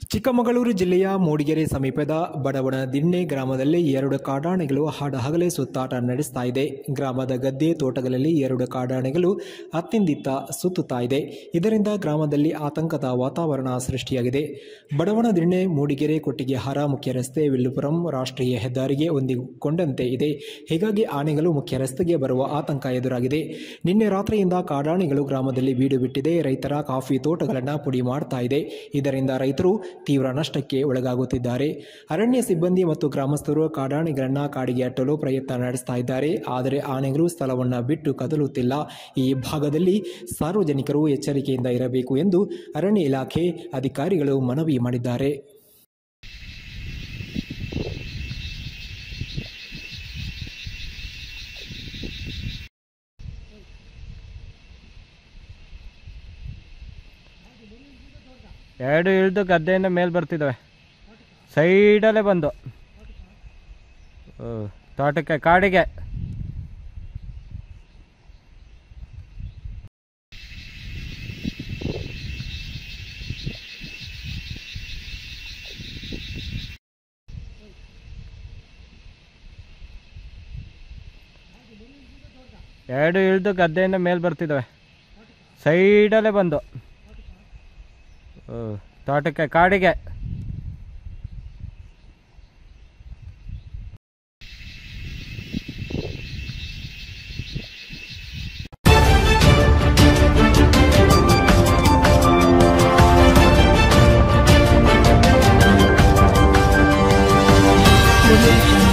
ಚಿಕ್ಕಮಗಳೂರು ಜಿಲ್ಲೆಯ ಮೂಡಿಗೆರೆ ಸಮೀಪದ ಬಡವಣ ದಿಣ್ಣೆ ಗ್ರಾಮದಲ್ಲಿ ಎರಡು ಕಾಡಾನೆಗಳು ಹಾಡಹಗಲೇ ಸುತ್ತಾಟ ನಡೆಸ್ತಾ ಇದೆ ಗ್ರಾಮದ ಗದ್ದೆ ತೋಟಗಳಲ್ಲಿ ಎರಡು ಕಾಡಾನೆಗಳು ಅತ್ತಿಂದಿತ್ತ ಸುತ್ತುತ್ತಾ ಇದೆ ಇದರಿಂದ ಗ್ರಾಮದಲ್ಲಿ ಆತಂಕದ ವಾತಾವರಣ ಸೃಷ್ಟಿಯಾಗಿದೆ ಬಡವಣ ದಿಣ್ಣೆ ಮೂಡಿಗೆರೆ ಕೊಟ್ಟಿಗೆಹಾರ ಮುಖ್ಯ ರಸ್ತೆ ವಿಲ್ಲುಪುರಂ ರಾಷ್ಟ್ರೀಯ ಹೆದ್ದಾರಿಗೆ ಹೊಂದಿಕೊಂಡಂತೆ ಇದೆ ಹೀಗಾಗಿ ಆನೆಗಳು ಮುಖ್ಯ ರಸ್ತೆಗೆ ಬರುವ ಆತಂಕ ಎದುರಾಗಿದೆ ನಿನ್ನೆ ರಾತ್ರಿಯಿಂದ ಕಾಡಾನೆಗಳು ಗ್ರಾಮದಲ್ಲಿ ಬೀಡು ಬಿಟ್ಟಿದೆ ರೈತರ ಕಾಫಿ ತೋಟಗಳನ್ನು ಪುಡಿ ಮಾಡ್ತಾ ಇದೆ ಇದರಿಂದ ರೈತರು ತೀವ್ರ ನಷ್ಟಕ್ಕೆ ಒಳಗಾಗುತ್ತಿದ್ದಾರೆ ಅರಣ್ಯ ಸಿಬ್ಬಂದಿ ಮತ್ತು ಗ್ರಾಮಸ್ಥರು ಕಾಡಾನೆಗಳನ್ನು ಕಾಡಿಗೆ ಅಟ್ಟಲು ಪ್ರಯತ್ನ ನಡೆಸ್ತಾ ಇದ್ದಾರೆ ಆದರೆ ಆನೆಗಳು ಸ್ಥಳವನ್ನು ಬಿಟ್ಟು ಕದಲುತ್ತಿಲ್ಲ ಈ ಭಾಗದಲ್ಲಿ ಸಾರ್ವಜನಿಕರು ಎಚ್ಚರಿಕೆಯಿಂದ ಇರಬೇಕು ಎಂದು ಅರಣ್ಯ ಇಲಾಖೆ ಅಧಿಕಾರಿಗಳು ಮನವಿ ಮಾಡಿದ್ದಾರೆ ಎರಡು ಇಳಿದು ಗದ್ದೆಯಿಂದ ಮೇಲೆ ಬರ್ತಿದ್ದಾವೆ ಸೈಡಲ್ಲೇ ಬಂದು ಹ್ಮ್. ತೋಟಕ್ಕೆ ಕಾಡಿಗೆ ಎರಡು ಇಳಿದು ಗದ್ದೆಯಿಂದ ಮೇಲೆ ಬರ್ತಿದ್ದಾವೆ ಸೈಡಲ್ಲೇ ಬಂದು ಹ್ಮ್. ತೋಟಕ್ಕೆ ಕಾಡಿಗೆ Audio Jungle.